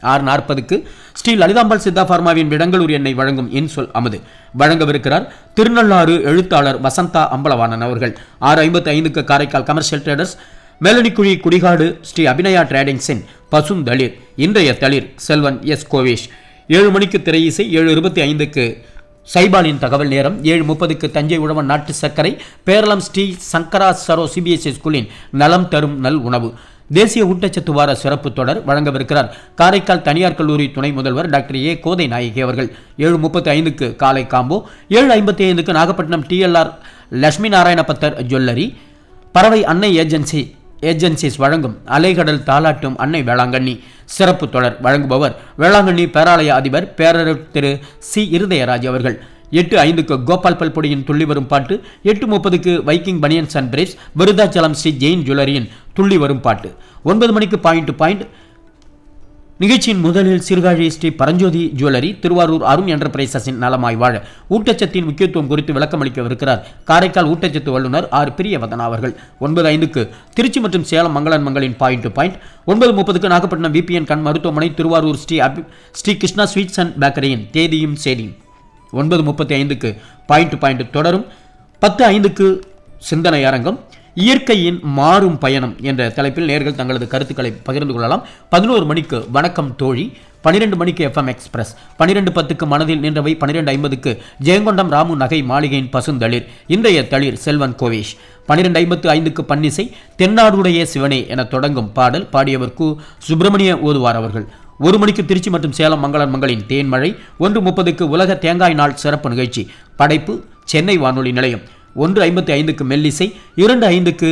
ஆறு நாற்பதுக்கு ஸ்ரீ லலிதாம்பாள் சித்தா பார்மாவின் விடங்களூர் எண்ணெய் வழங்கும் இன்சொல் அமுது வழங்கவிருக்கிறார் திருநள்ளாறு எழுத்தாளர் வசந்தா அம்பலவாணன் அவர்கள் ஆறு ஐம்பத்தி ஐந்துக்கு காரைக்கால் கமர்ஷியல் ட்ரேடர்ஸ் மேலனிக்குழி குடிகாடு ஸ்ரீ அபிநயா டிரேடிங்ஸின் பசுந்தளிர் இன்றைய தளிர் செல்வன் எஸ் கோவேஷ் ஏழு மணிக்கு திரையிசை ஏழு இருபத்தி ஐந்துக்கு சைபாலின் தகவல் நேரம் ஏழு முப்பதுக்கு தஞ்சை உழவன் நாட்டு சர்க்கரை பேரளம் ஸ்ரீ சங்கரா சரோ சிபிஎஸ்இ ஸ்கூலின் நலம் தரும் நல் உணவு தேசிய ஊட்டச்சத்து வார சிறப்பு தொடர் வழங்கவிருக்கிறார் காரைக்கால் தனியார் கல்லூரி துணை முதல்வர் டாக்டர் ஏ கோதை நாயகி அவர்கள் ஏழு முப்பத்தி ஐந்துக்கு காலை காம்போ ஏழு ஐம்பத்தி ஐந்துக்கு நாகப்பட்டினம் டிஎல்ஆர் லட்சுமி நாராயண பத்தர் ஜுவல்லரி பறவை அன்னை ஏஜென்சி ஏஜென்சிஸ் வழங்கும் அலைகடல் தாலாட்டும் அன்னை வேளாங்கண்ணி சிறப்பு தொடர் வழங்குபவர் வேளாங்கண்ணி பேராலய அதிபர் பேரர் திரு சி இருதயராஜ் அவர்கள் எட்டு ஐந்துக்கு கோபால் பல்பொடியின் துள்ளி வரும் பாட்டு எட்டு முப்பதுக்கு Viking banians and briefs Virudhachalam Sri Jain ஜுவல்லரியின் துள்ளி வரும் பாட்டு ஒன்பது மணிக்கு பாயிண்ட் டு பாயிண்ட் நிகழ்ச்சியின் முதலில் சீர்காழி ஸ்ரீ பரஞ்சோதி ஜுவல்லரி திருவாரூர் அருண் என்டர்பிரைசஸின் நலமாய் வாழ ஊட்டச்சத்தின் முக்கியத்துவம் குறித்து விளக்கமளிக்கவிருக்கிறார் காரைக்கால் ஊட்டச்சத்து வல்லுநர் ஆர் பிரியவதனா அவர்கள் ஒன்பது ஐந்துக்கு திருச்சி மற்றும் சேலம் மங்களன் மங்களின் பாயிண்ட் டு பாயிண்ட் ஒன்பது முப்பதுக்கு நாகப்பட்டினம் விபிஎன் கண் மருத்துவமனை திருவாரூர் ஸ்ரீ அபி ஸ்ரீ கிருஷ்ணா ஸ்வீட்ஸ் அண்ட் பேக்கரியின் தேதியும் சேதியும் ஒன்பது முப்பத்தி ஐந்துக்கு பாயிண்ட் டு பாயிண்ட் தொடரும் பத்து ஐந்துக்கு சிந்தனை அரங்கம் இயற்கையின் மாறும் பயணம் என்ற தலைப்பில் நேர்கள் தங்களது கருத்துக்களை பகிர்ந்து கொள்ளலாம் பதினோரு மணிக்கு வணக்கம் தோழி பன்னிரெண்டு மணிக்கு எஃப்எம் எக்ஸ்பிரஸ் பன்னிரெண்டு பத்துக்கு மனதில் நின்றவை பன்னிரெண்டு ஐம்பதுக்கு ஜெயங்கொண்டம் ராமு நகை மாளிகையின் பசுந்தளிர் இன்றைய தளிர் செல்வன் கோவேஷ் பன்னிரெண்டு ஐம்பத்து ஐந்துக்கு பன்னிசை தென்னாடுடைய சிவனே என தொடங்கும் பாடல் பாடியவர் கு சுப்பிரமணிய ஓதுவார் அவர்கள் ஒரு மணிக்கு திருச்சி மற்றும் சேலம் மங்களன் மங்களின் தேன்மழை ஒன்று முப்பதுக்கு உலக தேங்காய் நாள் சிறப்பு நிகழ்ச்சி படைப்பு சென்னை வானொலி நிலையம் ஒன்று ஐம்பத்தி ஐந்துக்கு மெல்லிசை இரண்டு ஐந்துக்கு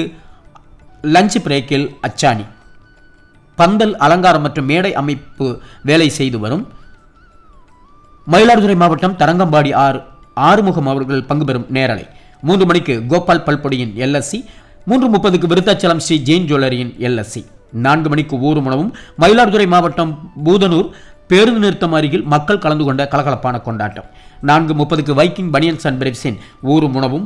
லஞ்ச் பிரேக்கில் அச்சாணி பந்தல் அலங்காரம் மற்றும் மேடை அமைப்பு வேலை செய்து வரும் மயிலாடுதுறை மாவட்டம் தரங்கம்பாடி ஆறு ஆறுமுகம் அவர்கள் பங்கு பெறும் நேரலை மூன்று மணிக்கு கோபால் பல்பொடியின் எல்எஸ்சி மூன்று முப்பதுக்கு விருத்தாச்சலம் ஸ்ரீ ஜெயின் ஜுவல்லரியின் எல்எஸ்சி நான்கு மணிக்கு ஊர் உணவும் மயிலாடுதுறை மாவட்டம் பூதனூர் பேருந்து நிறுத்தம் அருகில் மக்கள் கலந்து கொண்ட கலகலப்பான கொண்டாட்டம் நான்கு முப்பதுக்கு வைக்கிங் பனியன்ஸ் அண்ட் பிரெப்ஸின் ஊரும் உணவும்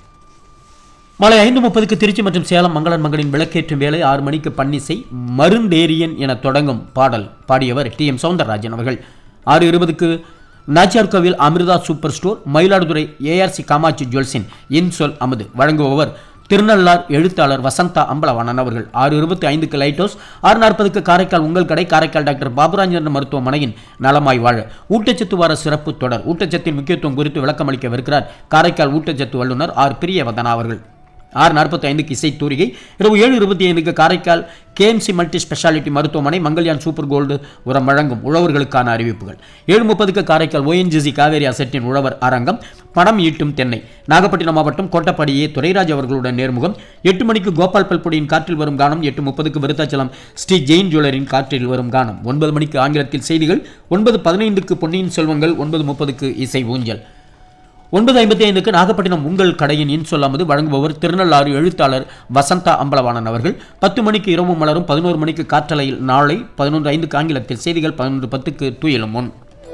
மாலை ஐந்து முப்பதுக்கு திருச்சி மற்றும் சேலம் மங்களன் மங்களின் விளக்கேற்றும் வேலை ஆறு மணிக்கு பன்னிசை மருந்தேரியன் என தொடங்கும் பாடல் பாடியவர் டி எம் சவுந்தரராஜன் அவர்கள் ஆறு இருபதுக்கு Nachiyar Koil Amirtha super store Mayiladuthurai A R C Kamatchi ஜுவல்ஸின் இன்சொல் அமுது வழங்குபவர் திருநள்ளார் எழுத்தாளர் வசந்தா அம்பலவாணன் அவர்கள் ஆறு இருபத்தி ஐந்துக்கு லைட் ஹவுஸ் ஆறு நாற்பதுக்கு காரைக்கால் உங்கள் கடை காரைக்கால் டாக்டர் பாபுராஜன் மருத்துவமனையின் நலமாய் வாழ ஊட்டச்சத்து வார சிறப்பு தொடர் ஊட்டச்சத்தின் முக்கியத்துவம் குறித்து விளக்கமளிக்கவிருக்கிறார் காரைக்கால் ஊட்டச்சத்து வல்லுநர் ஆர் பிரியவதனா அவர்கள் ஆறு நாற்பத்தி ஐந்துக்கு இசை தூரிகை இரவு ஏழு இருபத்தி ஐந்துக்கு காரைக்கால் கேஎம்சி மல்டி ஸ்பெஷாலிட்டி மருத்துவமனை மங்கள்யான் சூப்பர் கோல்டு உரம் வழங்கும் உழவர்களுக்கான அறிவிப்புகள் ஏழு முப்பதுக்கு காரைக்கால் ஓஎன்ஜிசி காவேரி அசட்டின் உழவர் அரங்கம் பணம் ஈட்டும் தென்னை நாகப்பட்டினம் மாவட்டம் கோட்டப்பாடியே துரைராஜ் அவர்களுடன் நேர்முகம் எட்டு மணிக்கு கோபால் பல்பொடியின் காற்றில் வரும் கானம் எட்டு முப்பதுக்கு விருத்தாச்சலம் ஸ்ரீ ஜெயின் ஜுவல்லரின் காற்றில் வரும் கானம் ஒன்பது மணிக்கு ஆங்கிலத்தில் செய்திகள் ஒன்பது பதினைந்துக்கு பொன்னியின் செல்வங்கள் ஒன்பது முப்பதுக்கு இசை ஊஞ்சல் ஒன்பது ஐம்பத்தி ஐந்துக்கு நாகப்பட்டினம் உங்கள் கடையின் இன் சொல்லாமது வழங்குபவர் திருநள்ளாறு எழுத்தாளர் வசந்தா அம்பலவாணன் அவர்கள் பத்து மணிக்கு இரவு மலரும் பதினோரு மணிக்கு காற்றலையில் நாளை பதினொன்று ஐந்துக்கு ஆங்கிலத்தில் செய்திகள் பதினொன்று பத்துக்கு தூயலும் முன்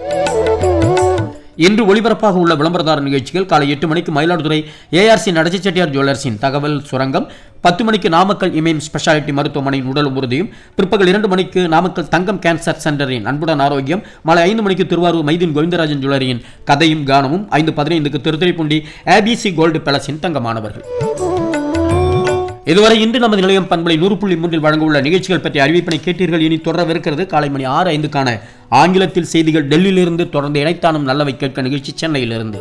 இன்று ஒளிபரப்பாக உள்ள விளம்பரதார நிகழ்ச்சிகள் காலை எட்டு மணிக்கு மயிலாடுதுறை ஏஆர்சி நடச்சி செட்டியார் ஜுவல்லர்ஸின் தகவல் சுரங்கம் பத்து மணிக்கு நாமக்கல் இமேம் ஸ்பெஷாலிட்டி மருத்துவமனையின் உடல் உறுதியும் பிற்பகல் இரண்டு மணிக்கு நாமக்கல் தங்கம் கேன்சர் சென்டரின் அன்புடன் ஆரோக்கியம் மாலை ஐந்து மணிக்கு திருவாரூர் மைதீன் கோவிந்தராஜன் ஜுவல்லரியின் கதையும் கானமும் ஐந்து பதினைந்துக்கு திருத்துறைப்பூண்டி ஏபிசி கோல்டு பேலஸின் தங்கமானவர்கள் இதுவரை இன்று நமது நிலையம் பண்பலை நூறு புள்ளி மூன்றில் வழங்க உள்ள நிகழ்ச்சிகள் பற்றிய அறிவிப்பினை கேட்டீர்கள் இனி தொடரவிருக்கிறது காலை மணி ஆறு ஐந்துக்கான ஆங்கிலத்தில் செய்திகள் டெல்லியிலிருந்து தொடர்ந்து இணைத்தானும் நல்லவை கேட்க நிகழ்ச்சி சென்னையிலிருந்து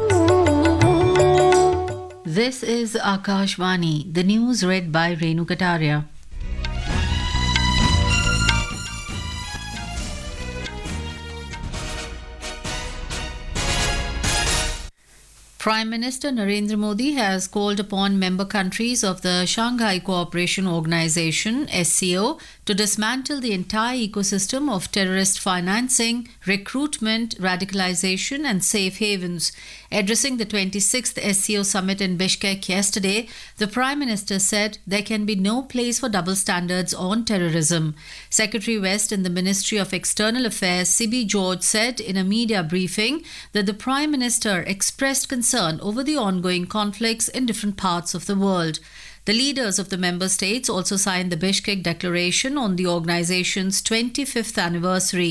This is Akashvani, the news read by Renu Kataria. Prime Minister Narendra Modi has called upon member countries of the Shanghai Cooperation Organization SCO to dismantle the entire ecosystem of terrorist financing, recruitment, radicalization and safe havens. Addressing the 26th SCO summit in Bishkek yesterday, the Prime Minister said there can be no place for double standards on terrorism. Secretary West in the Ministry of External Affairs, Sibi George, said in a media briefing that the Prime Minister expressed concern over the ongoing conflicts in different parts of the world. The leaders of the member states also signed the Bishkek Declaration on the organization's 25th anniversary.